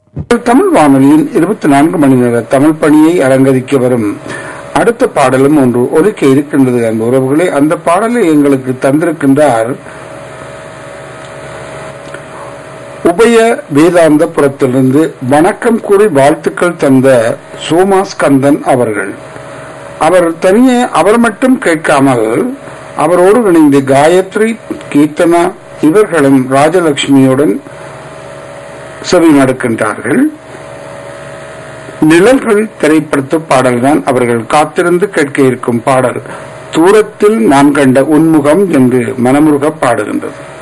தமிழ் வானொலியின் இருபத்தி நான்கு மணி நேர தமிழ் பணியை அலங்கரிக்க வரும் அடுத்த பாடலும் ஒன்று ஒதுக்க இருக்கின்றது அன்பு உறவுகளே அந்த பாடலை எங்களுக்கு தந்திருக்கின்றார் உபய வேதாந்த புறத்திலிருந்து வணக்கம் கூறி வாழ்த்துக்கள் தந்த சோமாஸ்கந்தன் அவர்கள் அவர் தனியே அவர் மட்டும் கேட்காமல் அவரோடு இணைந்து காயத்ரி கீர்த்தனா இவர்களும் ராஜலட்சுமியுடன் செவி நடக்கின்றார்கள் நிழல்கள் திரைப்படத்து பாடல்தான் அவர்கள் காத்திருந்து கேட்க இருக்கும் பாடல் தூரத்தில் நான் கண்ட உன்முகம் என்று மனமுருக பாடுகின்றது